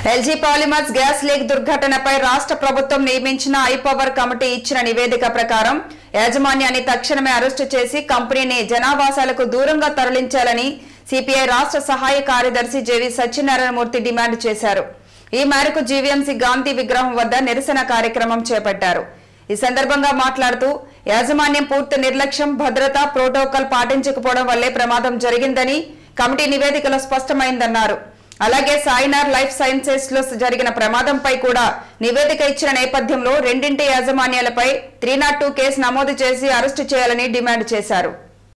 LG polymers gas leak దుర్ఘటనపై రాష్ట్ర ప్రభుత్వం నియమించిన ఐపవర్ కమిటీ ఇచ్చిన నివేదిక ప్రకారం యాజమాన్యాన్ని తక్షణమే అరెస్టు చేసి కంపెనీని జనావాసాలకు దూరంగా తరలించాలని సిపిఐ రాష్ట్ర సహాయ కార్యదర్శి జేవి సత్యనారాయణమూర్తి డిమాండ్ చేశారు ఈ మేరకు జీవీఎంసీ గాంధీ విగ్రహం వద్ద నిరసన కార్యక్రమం చేపట్టారు ఈ సందర్భంగా మాట్లాడుతూ యాజమాన్యం పూర్తి నిర్లక్ష్యం భద్రత ప్రోటోకాల్ పాటించకపోవడం వల్లే ప్రమాదం జరిగిందని కమిటీ నివేదికలో స్పష్టమైందన్నారు అలాగే సాయినార్ లైఫ్ సైన్సెస్ లో జరిగిన ప్రమాదంపై కూడా నివేదిక ఇచ్చిన నేపథ్యంలో రెండింటి యాజమాన్యాలపై త్రీ నాట్ టూ కేసు నమోదు చేసి అరెస్టు చేయాలని డిమాండ్ చేశారు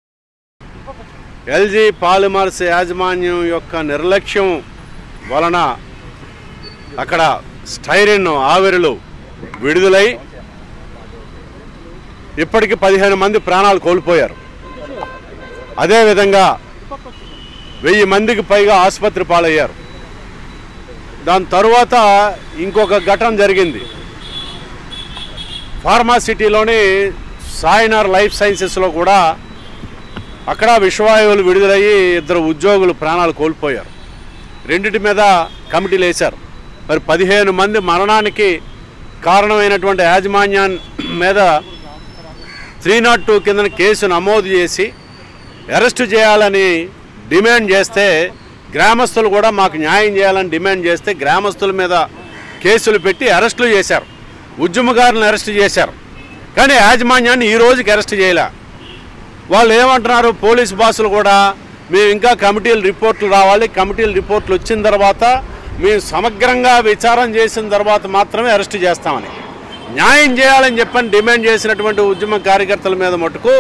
ఎల్జీ పాలిమర్స్ యాజమాన్యం యొక్క నిర్లక్ష్యం వలన అక్కడ స్టైరిన్ ఆవిరులు విడుదలై ఇప్పటికి పదిహేను మంది ప్రాణాలు కోల్పోయారు అదేవిధంగా వెయ్యి మందికి పైగా ఆసుపత్రి పాలయ్యారు దాని తరువాత ఇంకొక ఘటన జరిగింది ఫార్మాసిటీలోని సాయినార్ లైఫ్ సైన్సెస్లో కూడా అక్కడ విషవాయువులు విడుదలయ్యి ఇద్దరు ఉద్యోగులు ప్రాణాలు కోల్పోయారు రెండిటి మీద కమిటీలు వేశారు మరి పదిహేను మంది మరణానికి కారణమైనటువంటి యాజమాన్యాన్ మీద త్రీ నాట్ టూ కింద కేసు నమోదు చేసి అరెస్టు చేయాలని డిమాండ్ చేస్తే గ్రామస్తులు కూడా మాకు న్యాయం చేయాలని డిమాండ్ చేస్తే గ్రామస్తుల మీద కేసులు పెట్టి అరెస్టులు చేశారు ఉద్యమకారులను అరెస్ట్ చేశారు కానీ యాజమాన్యాన్ని ఈ రోజుకి అరెస్ట్ చేయలే వాళ్ళు ఏమంటున్నారు పోలీస్ బాసులు కూడా మేము ఇంకా కమిటీల రిపోర్ట్లు రావాలి కమిటీల రిపోర్ట్లు వచ్చిన తర్వాత మేము సమగ్రంగా విచారం చేసిన తర్వాత మాత్రమే అరెస్ట్ చేస్తామని న్యాయం చేయాలని చెప్పని డిమాండ్ చేసినటువంటి ఉద్యమ కార్యకర్తల మీద మటుకు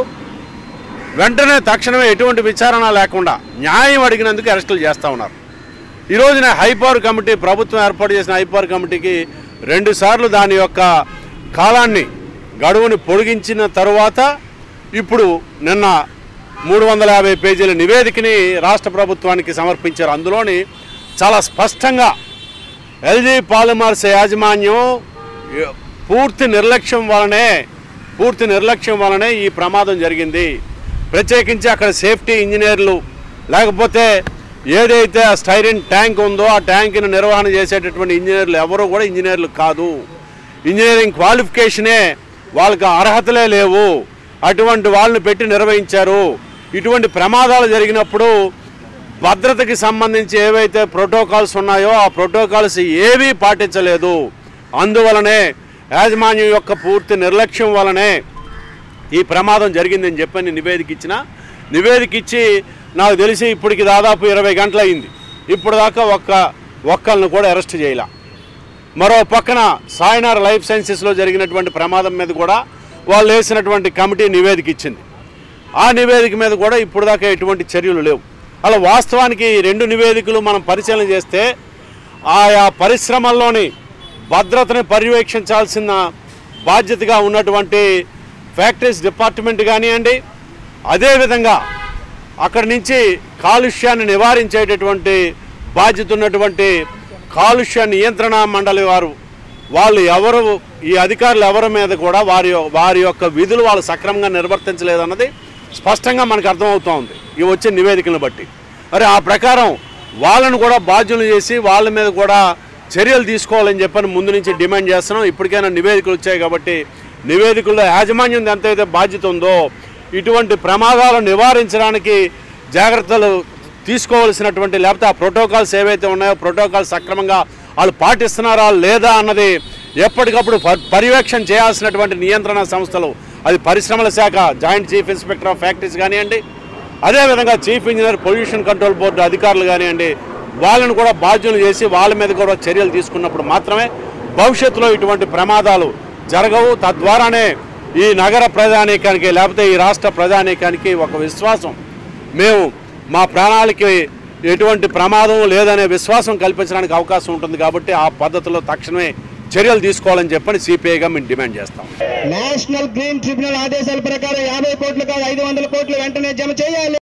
వెంటనే తక్షణమే ఎటువంటి విచారణ లేకుండా న్యాయం అడిగినందుకు అరెస్టులు చేస్తూ ఉన్నారు ఈ రోజున హైపవర్ కమిటీ ప్రభుత్వం ఏర్పాటు చేసిన హైపవర్ కమిటీకి రెండుసార్లు దాని యొక్క కాలాన్ని గడువుని పొడిగించిన తరువాత ఇప్పుడు నిన్న మూడు వందల యాభై పేజీల నివేదికని రాష్ట్ర ప్రభుత్వానికి సమర్పించారు అందులోని చాలా స్పష్టంగా ఎల్జీ పాలిమర్స్ యాజమాన్యం పూర్తి నిర్లక్ష్యం వలనే పూర్తి నిర్లక్ష్యం వలనే ఈ ప్రమాదం జరిగింది ప్రత్యేకించి అక్కడ సేఫ్టీ ఇంజనీర్లు లేకపోతే ఏదైతే ఆ స్టైరిన్ ట్యాంక్ ఉందో ఆ ట్యాంక్ని నిర్వహణ చేసేటటువంటి ఇంజనీర్లు ఎవరు కూడా ఇంజనీర్లు కాదు ఇంజనీరింగ్ క్వాలిఫికేషనే వాళ్ళకి అర్హతలే లేవు అటువంటి వాళ్ళని పెట్టి నిర్వహించారు ఇటువంటి ప్రమాదాలు జరిగినప్పుడు భద్రతకి సంబంధించి ఏవైతే ప్రోటోకాల్స్ ఉన్నాయో ఆ ప్రోటోకాల్స్ ఏవీ పాటించలేదు అందువలనే యాజమాన్యం యొక్క పూర్తి నిర్లక్ష్యం వలనే ఈ ప్రమాదం జరిగిందని చెప్పని నివేదిక ఇచ్చిన నివేదిక ఇచ్చి నాకు తెలిసి ఇప్పటికి దాదాపు ఇరవై గంటలు అయింది ఇప్పుడు దాకా ఒక్క ఒక్కళ్ళను కూడా అరెస్ట్ చేయలే మరో పక్కన సాయినార్ లైఫ్ సైన్సెస్లో జరిగినటువంటి ప్రమాదం మీద కూడా వాళ్ళు వేసినటువంటి కమిటీ నివేదిక ఇచ్చింది ఆ నివేదిక మీద కూడా ఇప్పుడు దాకా ఎటువంటి చర్యలు లేవు అలా వాస్తవానికి ఈ రెండు నివేదికలు మనం పరిశీలన చేస్తే ఆయా పరిశ్రమల్లోని భద్రతని పర్యవేక్షించాల్సిన బాధ్యతగా ఉన్నటువంటి ఫ్యాక్టరీస్ డిపార్ట్మెంట్ కానివ్వండి అదేవిధంగా అక్కడి నుంచి కాలుష్యాన్ని నివారించేటటువంటి బాధ్యత ఉన్నటువంటి కాలుష్య నియంత్రణ మండలి వారు వాళ్ళు ఎవరు ఈ అధికారులు ఎవరి మీద కూడా వారి వారి యొక్క విధులు వాళ్ళు సక్రమంగా నిర్వర్తించలేదన్నది స్పష్టంగా మనకు అర్థమవుతూ ఉంది ఈ వచ్చే నివేదికలను బట్టి మరి ఆ ప్రకారం వాళ్ళను కూడా బాధ్యులు చేసి వాళ్ళ మీద కూడా చర్యలు తీసుకోవాలని చెప్పని ముందు నుంచి డిమాండ్ చేస్తున్నాం ఇప్పటికైనా నివేదికలు వచ్చాయి కాబట్టి నివేదికల్లో యాజమాన్యం ఎంతైతే బాధ్యత ఉందో ఇటువంటి ప్రమాదాలను నివారించడానికి జాగ్రత్తలు తీసుకోవాల్సినటువంటి లేకపోతే ఆ ప్రోటోకాల్స్ ఏవైతే ఉన్నాయో ప్రోటోకాల్స్ సక్రమంగా వాళ్ళు పాటిస్తున్నారా లేదా అన్నది ఎప్పటికప్పుడు ప- పర్యవేక్షణ చేయాల్సినటువంటి నియంత్రణ సంస్థలు అది పరిశ్రమల శాఖ joint chief inspector of factories కానివ్వండి అదేవిధంగా chief engineer pollution control board అధికారులు కానివ్వండి వాళ్ళని కూడా బాధ్యులు చేసి వాళ్ళ మీద కూడా చర్యలు తీసుకున్నప్పుడు మాత్రమే భవిష్యత్తులో ఇటువంటి ప్రమాదాలు జరగవు తద్వారానే ఈ నగర ప్రజానీకానికి లేకపోతే ఈ రాష్ట్ర ప్రజానీకానికి ఒక విశ్వాసం మేము మా ప్రాణాలకి ఎటువంటి ప్రమాదం లేదనే విశ్వాసం కల్పించడానికి అవకాశం ఉంటుంది కాబట్టి ఆ పద్ధతిలో తక్షణమే చర్యలు తీసుకోవాలని చెప్పని సిపిఐగా మేము డిమాండ్ చేస్తాం నేషనల్ గ్రీన్ ట్రిబ్యునల్ ఆదేశాల ప్రకారం యాభై కోట్లు కాదు ఐదు వందల కోట్లు వెంటనే జమ చేయాలి